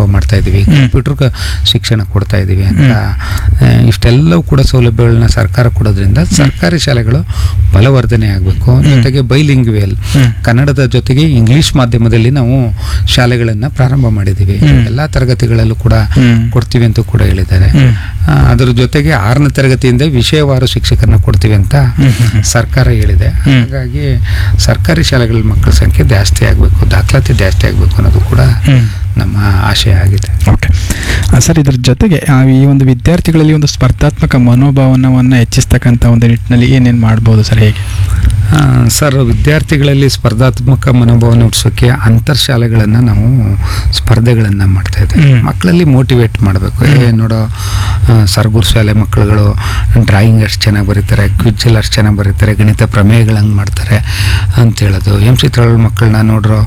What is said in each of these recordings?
ಮಾಡ್ತಾ ಇದ್ದೀವಿ ಹ್ಮ್. ಕಂಪ್ಯೂಟರ್ ಕ- ಶಿಕ್ಷಣ ಕೊಡ್ತಾ ಇದ್ದೀವಿ ಅಂತ ಆ, ಇಷ್ಟೆಲ್ಲವೂ ಕೂಡ ಸೌಲಭ್ಯಗಳನ್ನ ಸರ್ಕಾರ ಕೊಡೋದ್ರಿಂದ ಸರ್ಕಾರಿ ಶಾಲೆಗಳು ಬಲವರ್ಧನೆ ಆಗಬೇಕು ಜೊತೆಗೆ ಬೈಲಿಂಗ್ವೇಲ್ ಹ್ಮ್. ಕನ್ನಡದ ಜೊತೆಗೆ ಇಂಗ್ಲಿಷ್ ಮಾಧ್ಯಮದಲ್ಲಿ ನಾವು ಶಾಲೆಗಳನ್ನು ಪ್ರಾರಂಭ ಮಾಡಿದ್ದೀವಿ ಹ್ಮ್. ಎಲ್ಲ ತರಗತಿಗಳಲ್ಲೂ ಕೂಡ ಹ್ಮ್. ಕೊಡ್ತೀವಿ ಅಂತ ಕೂಡ ಹೇಳಿದ್ದಾರೆ ಹ್ಮ್. ಆ, ಅದರ ಜೊತೆಗೆ ಆರನೇ ತರಗತಿಯಿಂದ ವಿಷಯವಾರು ಶಿಕ್ಷಕರನ್ನ ಕೊಡ್ತೀವಿ ಅಂತ ಹ್ಮ್, ಹ್ಮ್, ಹ್ಮ್. ಸರ್ಕಾರ ಹೇಳಿದೆ ಹ್ಮ್. ಹಾಗಾಗಿ ಸರ್ಕಾರಿ ಶಾಲೆಗಳ ಮಕ್ಕಳ ಸಂಖ್ಯೆ ಜಾಸ್ತಿ ಆಗಬೇಕು ದಾಖಲಾತಿ ಜಾಸ್ತಿ ಆಗಬೇಕು ಅನ್ನೋದು ಕೂಡ ಹ್ಮ್. ನಮ್ಮ ಆಶಯ ಆಗಿದೆ ಓಕೆ ಆ, ಸರ್ ಇದ್ರ ಜೊತೆಗೆ ಆ, ಈ ಒಂದು ವಿದ್ಯಾರ್ಥಿಗಳಲ್ಲಿ ಒಂದು ಸ್ಪರ್ಧಾತ್ಮಕ ಮನೋಭಾವನವನ್ನು ಹೆಚ್ಚಿಸ್ತಕ್ಕಂಥ ಒಂದು ನಿಟ್ಟಿನಲ್ಲಿ ಏನೇನು ಮಾಡ್ಬೋದು ಸರ್ ಹೇಗೆ ಆ, ಸರ್ ವಿದ್ಯಾರ್ಥಿಗಳಲ್ಲಿ ಸ್ಪರ್ಧಾತ್ಮಕ ಮನೋಭಾವನೆ ಹುಟ್ಟಿಸೋಕೆ ಅಂತರ್ ಶಾಲೆಗಳನ್ನು ನಾವು ಸ್ಪರ್ಧೆಗಳನ್ನು ಮಾಡ್ತಾ ಇದ್ದೇವೆ ಹ್ಮ್. ಮಕ್ಕಳಲ್ಲಿ ಮೋಟಿವೇಟ್ ಮಾಡಬೇಕು ಏ ನೋಡೋ ಆ, ಸರ್ಗೂರ್ ಶಾಲೆ ಮಕ್ಕಳುಗಳು ಡ್ರಾಯಿಂಗ್ ಅಷ್ಟು ಚೆನ್ನಾಗಿ ಬರೀತಾರೆ ಕ್ವಿಜ್ಜಲ್ಲಿ ಅಷ್ಟು ಚೆನ್ನಾಗಿ ಬರೀತಾರೆ ಗಣಿತ ಪ್ರಮೇಯಗಳು ಹಂಗೆ ಮಾಡ್ತಾರೆ ಅಂತ ಹೇಳೋದು ಎಮ್ ಸಿ ತಳಲ್ ಮಕ್ಕಳನ್ನ ನೋಡ್ರೋ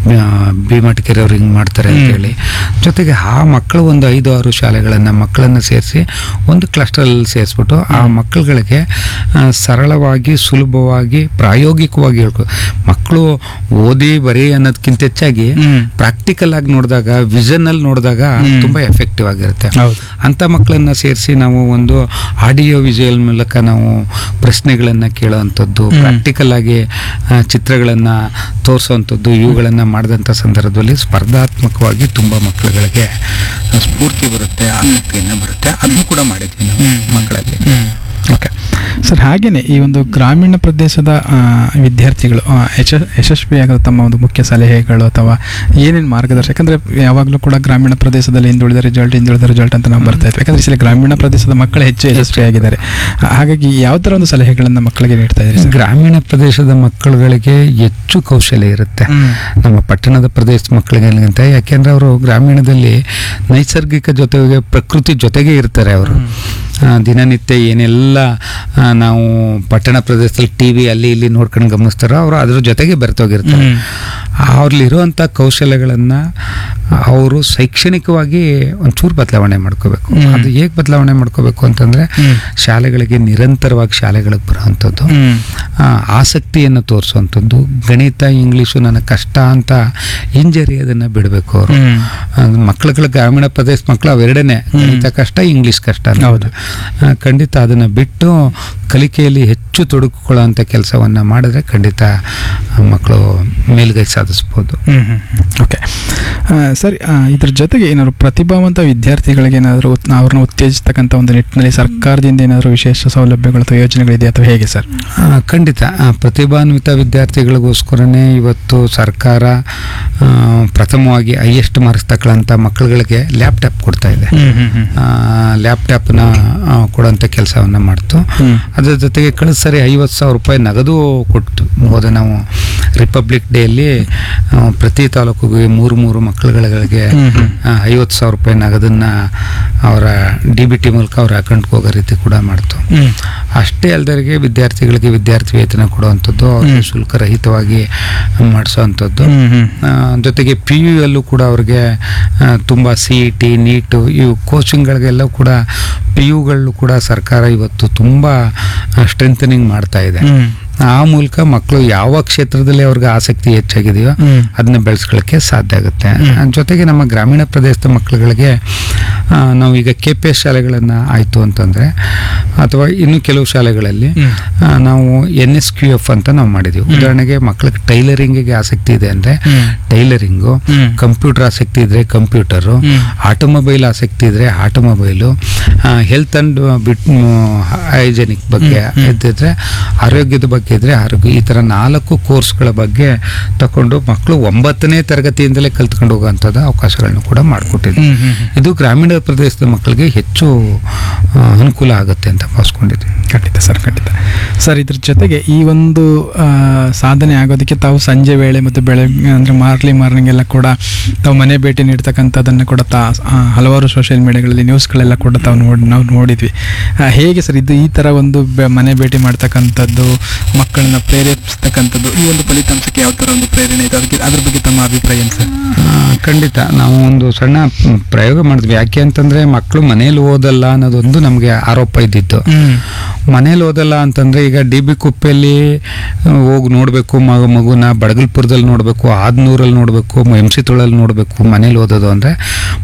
ಭೀಮಟಿಕೆರೆ ಅವ್ರು ಹಿಂಗೆ ಮಾಡ್ತಾರೆ ಅಂತೇಳಿ ಜೊತೆಗೆ ಆ ಮಕ್ಕಳು ಒಂದು ಐದು ಆರು ಶಾಲೆಗಳನ್ನು ಮಕ್ಕಳನ್ನು ಸೇರಿಸಿ ಒಂದು ಕ್ಲಸ್ಟರಲ್ಲಿ ಸೇರಿಸ್ಬಿಟ್ಟು ಆ ಮಕ್ಕಳುಗಳಿಗೆ ಆ, ಸರಳವಾಗಿ ಸುಲಭವಾಗಿ ಪ್ರಾಯೋಗಿಕವಾಗಿ ಹೇಳ್ಕೊ ಮಕ್ಕಳು ಓದಿ ಬರೀ ಅನ್ನೋದಕ್ಕಿಂತ ಹೆಚ್ಚಾಗಿ ಹ್ಮ್. ಪ್ರಾಕ್ಟಿಕಲ್ ಆಗಿ ನೋಡಿದಾಗ ವಿಷನ್ ಅಲ್ಲಿ ನೋಡಿದಾಗ ಹ್ಮ್. ತುಂಬಾ ಎಫೆಕ್ಟಿವ್ ಆಗಿರುತ್ತೆ ಹೌದು ಅಂತ ಮಕ್ಕಳನ್ನ ಸೇರಿಸಿ ನಾವು ಒಂದು ಆಡಿಯೋ ವಿಜುವಲ್ ಮೂಲಕ ನಾವು ಪ್ರಶ್ನೆಗಳನ್ನು ಕೇಳೋವಂಥದ್ದು ಹ್ಮ್. ಪ್ರಾಕ್ಟಿಕಲ್ ಆಗಿ ಆ, ಚಿತ್ರಗಳನ್ನ ತೋರಿಸುವಂಥದ್ದು ಇವುಗಳನ್ನ ಮಾಡಿದಂಥ ಸಂದರ್ಭದಲ್ಲಿ ಸ್ಪರ್ಧಾತ್ಮಕವಾಗಿ ತುಂಬಾ ಮಕ್ಕಳುಗಳಿಗೆ ಸ್ಫೂರ್ತಿ ಬರುತ್ತೆ ಆಸಕ್ತಿಯನ್ನು ಬರುತ್ತೆ ಅದನ್ನು ಕೂಡ ಮಾಡಿದ್ವಿ ನಾವು ಹ್ಮ್. ಮಕ್ಕಳಲ್ಲಿ ಓಕೆ ಸರ್ ಹಾಗೇನೆ ಈ ಒಂದು ಗ್ರಾಮೀಣ ಪ್ರದೇಶದ ಆ, ವಿದ್ಯಾರ್ಥಿಗಳು ಆ, ಯಶ ಯಶಸ್ವಿಯಾಗದ ತಮ್ಮ ಒಂದು ಮುಖ್ಯ ಸಲಹೆಗಳು ಅಥವಾ ಏನೇನು ಮಾರ್ಗದರ್ಶನ ಯಾಕಂದ್ರೆ ಯಾವಾಗಲೂ ಕೂಡ ಗ್ರಾಮೀಣ ಪ್ರದೇಶದಲ್ಲಿ ಹಿಂದುಳಿದ ರಿಸಲ್ಟ್ ಹಿಂದುಳಿದ ರಿಸಲ್ಟ್ ಅಂತ ನಾವು ಬರ್ತಾ ಇದ್ವಿ ಯಾಕಂದ್ರೆ ಇಲ್ಲಿ ಗ್ರಾಮೀಣ ಪ್ರದೇಶದ ಮಕ್ಕಳು ಹೆಚ್ಚು ಯಶಸ್ವಿಯಾಗಿದ್ದಾರೆ ಆ, ಹಾಗಾಗಿ ಯಾವ ಥರ ಒಂದು ಸಲಹೆಗಳನ್ನು ಮಕ್ಕಳಿಗೆ ನೀಡ್ತಾ ಇದ್ದೀರಿ ಸರ್ ಗ್ರಾಮೀಣ ಪ್ರದೇಶದ ಮಕ್ಕಳುಗಳಿಗೆ ಹೆಚ್ಚು ಕೌಶಲ್ಯ ಇರುತ್ತೆ ಹ್ಮ್. ನಮ್ಮ ಪಟ್ಟಣದ ಪ್ರದೇಶದ ಮಕ್ಕಳಿಗಿಂತ ಯಾಕೆಂದ್ರೆ ಅವರು ಗ್ರಾಮೀಣದಲ್ಲಿ ನೈಸರ್ಗಿಕ ಜೊತೆಗೆ ಪ್ರಕೃತಿ ಜೊತೆಗೆ ಇರ್ತಾರೆ ಅವರು ಆ, ದಿನನಿತ್ಯ ಏನೆಲ್ಲ ಆ, ನಾವು ಪಟ್ಟಣ ಪ್ರದೇಶದಲ್ಲಿ ಟಿ ವಿ ಅಲ್ಲಿ ಇಲ್ಲಿ ನೋಡ್ಕೊಂಡು ಗಮನಿಸ್ತಾರೋ ಅವರು ಅದ್ರ ಜೊತೆಗೆ ಬೆರೆತೋಗಿರ್ತಾರೆ ಹ್ಮ್. ಅವ್ರಲ್ಲಿರುವಂಥ ಕೌಶಲ್ಯಗಳನ್ನು ಅವರು ಶೈಕ್ಷಣಿಕವಾಗಿ ಒಂಚೂರು ಬದಲಾವಣೆ ಮಾಡ್ಕೋಬೇಕು ಹ್ಮ್. ಅದು ಹೇಗೆ ಬದಲಾವಣೆ ಮಾಡ್ಕೋಬೇಕು ಅಂತಂದರೆ ಹ್ಮ್. ಶಾಲೆಗಳಿಗೆ ನಿರಂತರವಾಗಿ ಶಾಲೆಗಳಿಗೆ ಬರುವಂಥದ್ದು ಹ್ಮ್. ಆ, ಆಸಕ್ತಿಯನ್ನು ತೋರಿಸುವಂಥದ್ದು ಗಣಿತ ಇಂಗ್ಲೀಷು ನನಗೆ ಕಷ್ಟ ಅಂತ ಹಿಂಜರಿಯೋದನ್ನು ಬಿಡಬೇಕು ಅವರು ಹ್ಮ್. ಮಕ್ಕಳುಗಳ ಗ್ರಾಮೀಣ ಪ್ರದೇಶ ಮಕ್ಕಳು ಅವೆರಡನೇ ಹ್ಮ್. ಗಣಿತ ಕಷ್ಟ ಇಂಗ್ಲೀಷ್ ಕಷ್ಟ ಅನ್ನೋದು. ಹೌದು. ಆ, ಖಂಡಿತ ಅದನ್ನು ಬಿಟ್ಟು ಕಲಿಕೆಯಲ್ಲಿ ಹೆಚ್ಚು ತೊಡಗಿಕೊಳ್ಳುವಂಥ ಕೆಲಸವನ್ನು ಮಾಡಿದ್ರೆ ಖಂಡಿತ ಆ, ಮಕ್ಕಳು ಮೇಲ್ಗೈ ಸಾಧಿಸ್ಬೋದು ಹ್ಮ್ ಹ್ಮ್ ಹ್ಮ್. ಓಕೆ ಆ, ಸರಿ ಆ, ಇದ್ರ ಜೊತೆಗೆ ಏನಾದ್ರು ಪ್ರತಿಭಾವಂತ ವಿದ್ಯಾರ್ಥಿಗಳಿಗೆ ಏನಾದರೂ ಅವ್ರನ್ನ ಉತ್ತೇಜಿಸ್ತಕ್ಕಂಥ ಒಂದು ನಿಟ್ಟಿನಲ್ಲಿ ಸರ್ಕಾರದಿಂದ ಏನಾದರೂ ವಿಶೇಷ ಸೌಲಭ್ಯಗಳು ಅಥವಾ ಯೋಜನೆಗಳಿದೆ ಅಥವಾ ಹೇಗೆ ಸರ್ ಆ, ಖಂಡಿತ ಆ, ಪ್ರತಿಭಾನ್ವಿತ ವಿದ್ಯಾರ್ಥಿಗಳಿಗೋಸ್ಕರನೇ ಇವತ್ತು ಸರ್ಕಾರ ಆ, ಪ್ರಥಮವಾಗಿ ಹೈಯೆಸ್ಟ್ ಮಾರ್ಕ್ಸ್ ತಗೊಳ್ಳೋಂಥ ಮಕ್ಕಳುಗಳಿಗೆ ಲ್ಯಾಪ್ಟಾಪ್ ಕೊಡ್ತಾ ಇದೆ ಲ್ಯಾಪ್ಟಾಪ್ನ ಕೊಡೋಂಥ ಕೆಲಸವನ್ನು ಮಾಡ್ತು ಹ್ಮ್. ಅದ್ರ ಜೊತೆಗೆ ಕಳೆದ ಸರಿ ಐವತ್ತು ಸಾವಿರ ರೂಪಾಯಿ ನಗದು ಕೊಟ್ಟು ಹೋದ ನಾವು ರಿಪಬ್ಲಿಕ್ ಡೇಯಲ್ಲಿ ಆ, ಪ್ರತಿ ತಾಲೂಕಿಗೆ ಮೂರು ಮೂರು ಮಕ್ಕಳುಗಳಿಗೆ ಹ್ಮ್, ಹ್ಮ್. ಐವತ್ತು ಸಾವಿರ ರೂಪಾಯಿ ನಗದನ್ನು ಅವರ ಡಿ ಬಿ ಟಿ ಮೂಲಕ ಅವ್ರ ಅಕೌಂಟ್ಗೆ ಹೋಗೋ ರೀತಿ ಕೂಡ ಮಾಡ್ತು ಹ್ಮ್. ಅಷ್ಟೇ ಅಲ್ದರಿಗೆ ವಿದ್ಯಾರ್ಥಿಗಳಿಗೆ ವಿದ್ಯಾರ್ಥಿ ವೇತನ ಕೊಡುವಂಥದ್ದು ಅವ್ರಿಗೆ ಹ್ಮ್. ಶುಲ್ಕರಹಿತವಾಗಿ ಮಾಡಿಸೋವಂಥದ್ದು ಹ್ಮ್, ಹ್ಮ್. ಆ, ಜೊತೆಗೆ ಪಿ ಯು ಅಲ್ಲೂ ಕೂಡ ಅವ್ರಿಗೆ ಆ, ತುಂಬ ಸಿ ಇ ಟಿ ನೀಟು ಇವು ಕೋಚಿಂಗ್ಗಳಿಗೆಲ್ಲ ಕೂಡ ಪಿ ಯುಗಳು ಕೂಡ ಸರ್ಕಾರ ಇವತ್ತು ತುಂಬ ಸ್ಟ್ರೆಂಥನಿಂಗ್ ಮಾಡ್ತಾ ಇದೆ ಹ್ಮ್. ಆ ಮೂಲಕ ಮಕ್ಕಳು ಯಾವ ಕ್ಷೇತ್ರದಲ್ಲಿ ಅವ್ರಿಗೆ ಆಸಕ್ತಿ ಹೆಚ್ಚಾಗಿದೆಯೋ ಹ್ಮ್. ಅದನ್ನ ಬೆಳೆಸ್ಕೊಳ್ಳೋಕ್ಕೆ ಸಾಧ್ಯ ಆಗುತ್ತೆ ಹ್ಮ್. ಆ, ಜೊತೆಗೆ ನಮ್ಮ ಗ್ರಾಮೀಣ ಪ್ರದೇಶದ ಮಕ್ಕಳುಗಳಿಗೆ ಆ, ನಾವು ಈಗ ಕೆ ಪಿ ಎಸ್ ಶಾಲೆಗಳನ್ನು ಆಯಿತು ಅಂತಂದರೆ ಅಥವಾ ಇನ್ನು ಕೆಲವು ಶಾಲೆಗಳಲ್ಲಿ ಹ್ಮ್. ಆ, ನಾವು ಎನ್ ಎಸ್ ಕ್ಯೂ ಎಫ್ ಅಂತ ನಾವು ಮಾಡಿದ್ದೀವಿ ಉದಾಹರಣೆಗೆ ಮಕ್ಕಳಿಗೆ ಟೈಲರಿಂಗಿಗೆ ಆಸಕ್ತಿ ಇದೆ ಅಂದರೆ ಹ್ಮ್. ಟೈಲರಿಂಗು ಹ್ಮ್. ಕಂಪ್ಯೂಟರ್ ಆಸಕ್ತಿ ಇದ್ರೆ ಕಂಪ್ಯೂಟರು ಹ್ಮ್. ಆಟೋಮೊಬೈಲ್ ಆಸಕ್ತಿ ಇದ್ರೆ automobile health and bit hygienic ಬಗ್ಗೆ ಹ್ಮ್. ಹ್ಮ್. ಇದ್ದಿದ್ರೆ ಆರೋಗ್ಯದ ಬಗ್ಗೆ ಇದ್ರೆ ಆರೋಗ್ಯ ಈ ಥರ ನಾಲ್ಕು ಕೋರ್ಸ್ಗಳ ಬಗ್ಗೆ ತಕೊಂಡು ಮಕ್ಕಳು ಒಂಬತ್ತನೇ ತರಗತಿಯಿಂದಲೇ ಕಲ್ತ್ಕೊಂಡು ಹೋಗುವಂಥದ್ದು ಅವಕಾಶಗಳನ್ನು ಕೂಡ ಮಾಡಿಕೊಟ್ಟಿದ್ವಿ ಹ್ಮ್, ಹ್ಮ್, ಹ್ಮ್. ಇದು ಗ್ರಾಮೀಣ ಪ್ರದೇಶದ ಮಕ್ಕಳಿಗೆ ಹೆಚ್ಚು ಆ, ಅನುಕೂಲ ಆಗುತ್ತೆ ಅಂತ ಭಾವಿಸ್ಕೊಂಡಿದ್ವಿ ಖಂಡಿತ ಸರ್ ಖಂಡಿತ ಸರ್ ಇದ್ರ ಜೊತೆಗೆ ಈ ಒಂದು ಆ, ಸಾಧನೆ ಆಗೋದಕ್ಕೆ ತಾವು ಸಂಜೆ ವೇಳೆ ಮತ್ತು ಬೆಳಗ್ಗೆ ಅಂದರೆ ಮಾರ್ಲಿ ಮಾರ್ನಿಂಗ್ ಎಲ್ಲ ಕೂಡ ತಾವು ಮನೆ ಭೇಟಿ ನೀಡ್ತಕ್ಕಂಥದ್ದನ್ನು ಕೂಡ ತಾ ಆ, ಹಲವಾರು ಸೋಷಿಯಲ್ ಮೀಡಿಯಾಗಳಲ್ಲಿ ನ್ಯೂಸ್ಗಳೆಲ್ಲ ಕೂಡ ತಾವು ನೋಡಿ ನಾವು ನೋಡಿದ್ವಿ ಆ, ಹೇಗೆ ಸರ್ ಇದು ಈ ಥರ ಒಂದು ಬೆ- ಮನೆ ಭೇಟಿ ಮಾಡ್ತಕ್ಕಂಥದ್ದು ಮಕ್ಕಳನ್ನ ಪ್ರೇರೇಪಿಸ್ತಕ್ಕಂಥದ್ದು ಈ ಒಂದು ಫಲಿತಾಂಶಕ್ಕೆ ಯಾವ ಥರ ಒಂದು ಪ್ರೇರಣೆ ಇದೆ ಅದಕ್ಕೆ ಅದ್ರ ಬಗ್ಗೆ ತಮ್ಮ ಅಭಿಪ್ರಾಯ ಏನು ಸರ್ ಆ, ಖಂಡಿತ ನಾವು ಒಂದು ಸಣ್ಣ ಮ್, ಪ್ರಯೋಗ ಮಾಡಿದ್ವಿ ಯಾಕೆ ಅಂತಂದ್ರೆ ಮಕ್ಕಳು ಮನೇಲಿ ಓದಲ್ಲ ಅನ್ನೋದೊಂದು ನಮಗೆ ಆರೋಪ ಇದ್ದಿತ್ತು ಹ್ಮ್ ಮನೇಲಿ ಓದಲ್ಲ ಅಂತಂದ್ರೆ ಈಗ ಡಿ ಬಿ ಕುಪ್ಪೆಯಲ್ಲಿ ಹೋಗಿ ನೋಡಬೇಕು ಮಗು ಮಗುನ ಬಡಗಲ್ಪುರದಲ್ಲಿ ನೋಡಬೇಕು ಆದ್ನೂರಲ್ಲಿ ನೋಡಬೇಕು ಎಮ್ ಸಿ ತೊಳಲ್ಲಿ ನೋಡಬೇಕು ಮನೇಲಿ ಓದೋದು ಅಂದರೆ